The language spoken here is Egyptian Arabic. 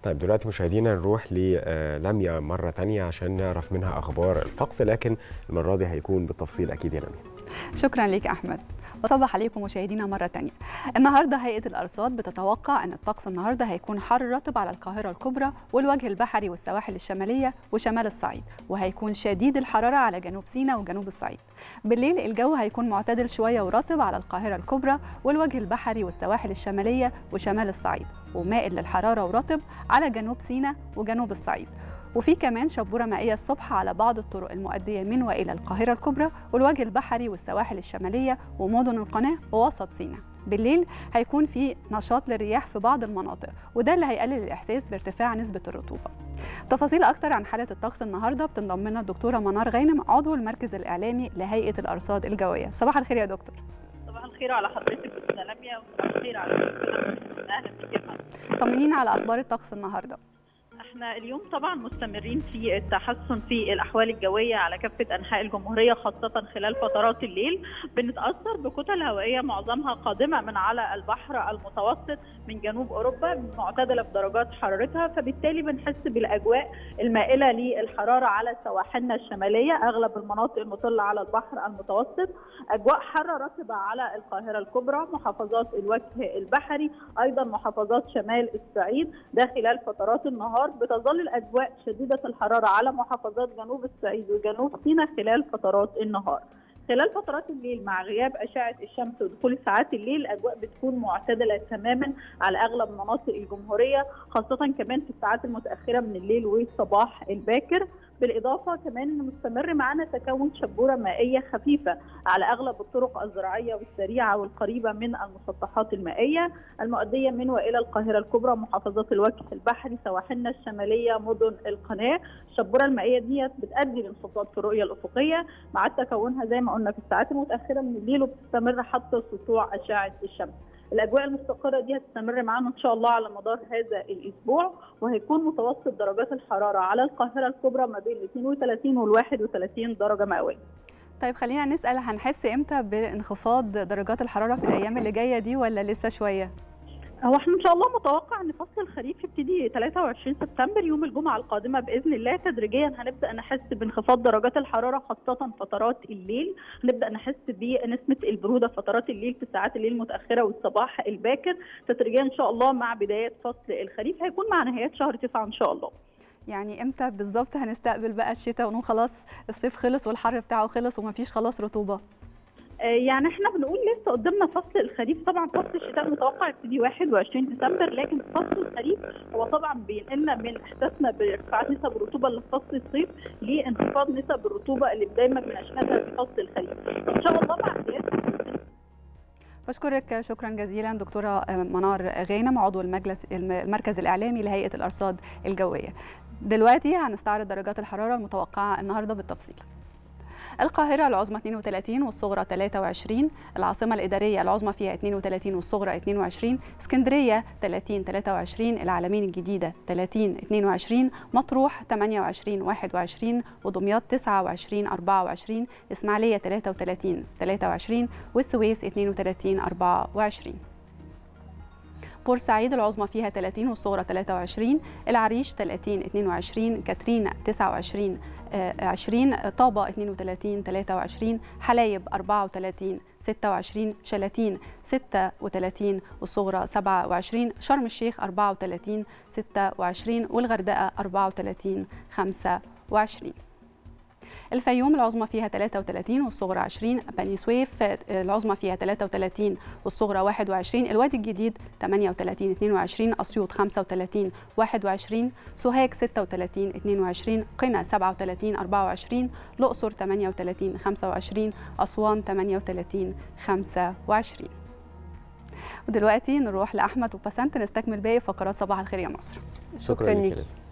طيب دلوقتي مشاهدينا نروح للميا مرة تانية عشان نعرف منها أخبار الطقس لكن المرة دي هيكون بالتفصيل أكيد يا لميا شكرا لك أحمد وصبح عليكم مشاهدينا مرة تانية النهاردة هيئة الأرصاد بتتوقع أن الطقس النهاردة هيكون حر رطب على القاهرة الكبرى والوجه البحري والسواحل الشمالية وشمال الصعيد وهيكون شديد الحرارة على جنوب سيناء وجنوب الصعيد بالليل الجو هيكون معتدل شوية ورطب على القاهرة الكبرى والوجه البحري والسواحل الشمالية وشمال الصعيد ومائل للحرارة ورطب على جنوب سيناء وجنوب الصعيد وفي كمان شبوره مائيه الصبح على بعض الطرق المؤديه من والى القاهره الكبرى والوجه البحري والسواحل الشماليه ومدن القناه ووسط سيناء بالليل هيكون في نشاط للرياح في بعض المناطق وده اللي هيقلل الاحساس بارتفاع نسبه الرطوبه تفاصيل اكتر عن حاله الطقس النهارده بتنضم لنا الدكتوره منار غانم عضو المركز الاعلامي لهيئه الارصاد الجويه صباح الخير يا دكتور صباح الخير على حضرتك استاذه لميا وصباح الخير على اهلا بك يا فندم طمنينا على اخبار الطقس النهارده احنا اليوم طبعا مستمرين في التحسن في الاحوال الجويه على كافه انحاء الجمهوريه خاصه خلال فترات الليل بنتاثر بكتل هوائيه معظمها قادمه من على البحر المتوسط من جنوب اوروبا معتدله في درجات حرارتها فبالتالي بنحس بالاجواء المائله للحراره على سواحلنا الشماليه اغلب المناطق المطله على البحر المتوسط اجواء حاره رطبه على القاهره الكبرى محافظات الوجه البحري ايضا محافظات شمال الصعيد ده خلال فترات النهار بتظل الاجواء شديده الحراره على محافظات جنوب الصعيد وجنوب سيناء خلال فترات النهار. خلال فترات الليل مع غياب اشعه الشمس ودخول ساعات الليل الاجواء بتكون معتدله تماما على اغلب مناطق الجمهوريه خاصه كمان في الساعات المتاخره من الليل والصباح الباكر بالاضافه كمان مستمر معنا تكون شبوره مائيه خفيفه على اغلب الطرق الزراعيه والسريعه والقريبه من المسطحات المائيه المؤديه من والى القاهره الكبرى محافظات الوجه البحري سواحلنا الشماليه مدن القناه الشبوره المائيه ديت بتؤدي لانخفاض في الرؤيه الافقيه مع تكونها زي ما قلنا في الساعات المتاخره من الليل وبتستمر حتى سطوع اشعه الشمس الاجواء المستقره دي هتستمر معانا ان شاء الله على مدار هذا الاسبوع وهيكون متوسط درجات الحراره على القاهره الكبرى ما بين 32 وال 31 درجه مئويه. طيب خلينا نسال هنحس امتى بانخفاض درجات الحراره في الايام اللي جايه دي ولا لسه شويه؟ هو احنا ان شاء الله متوقع ان فصل الخريف يبتدي 23 سبتمبر يوم الجمعه القادمه باذن الله تدريجيا هنبدا نحس بانخفاض درجات الحراره خاصه فترات الليل هنبدا نحس بنسبه البروده فترات الليل في ساعات الليل المتاخره والصباح الباكر تدريجيا ان شاء الله مع بدايه فصل الخريف هيكون مع نهايات شهر 9 ان شاء الله يعني امتى بالظبط هنستقبل بقى الشتاء ونقول خلاص الصيف خلص والحر بتاعه خلص ومفيش خلاص رطوبه يعني احنا بنقول لسه قدامنا فصل الخريف طبعا فصل الشتاء المتوقع يبتدي 21 ديسمبر لكن فصل الخريف هو طبعا بينقلنا من احساسنا بارتفاعات نسب الرطوبه اللي في فصل الصيف لانخفاض نسب الرطوبه اللي دايما بنشهدها في فصل الخريف ان شاء الله مع بدايه بشكرك شكرا جزيلا دكتوره منار غانم عضو المجلس المركز الاعلامي لهيئه الارصاد الجويه دلوقتي هنستعرض درجات الحراره المتوقعه النهارده بالتفصيل القاهرة العظمى 32 والصغرى 23 العاصمة الإدارية العظمى فيها 32 والصغرى 22 اسكندرية 30 23 العالمين الجديدة 30 22 مطروح 28 21 ودمياط 29 24 إسماعيلية 33 23 والسويس 32 24 بورسعيد العظمى فيها 30 والصغرى 23 العريش 30 22 كاترين 29 20 طابة 32 23 حلايب 34 26 شلاتين 36 والصغرى 27 شرم الشيخ 34 26 والغردقة 34 25 الفيوم العظمى فيها 33 والصغرى 20 بني سويف العظمى فيها 33 والصغرى 21 الوادي الجديد 38 22 اسيوط 35 21 سوهاج 36 22 قنا 37 24 الاقصر 38 25 اسوان 38 25 ودلوقتي نروح لاحمد وبسنت نستكمل باقي فقرات صباح الخير يا مصر شكرا, شكرا لك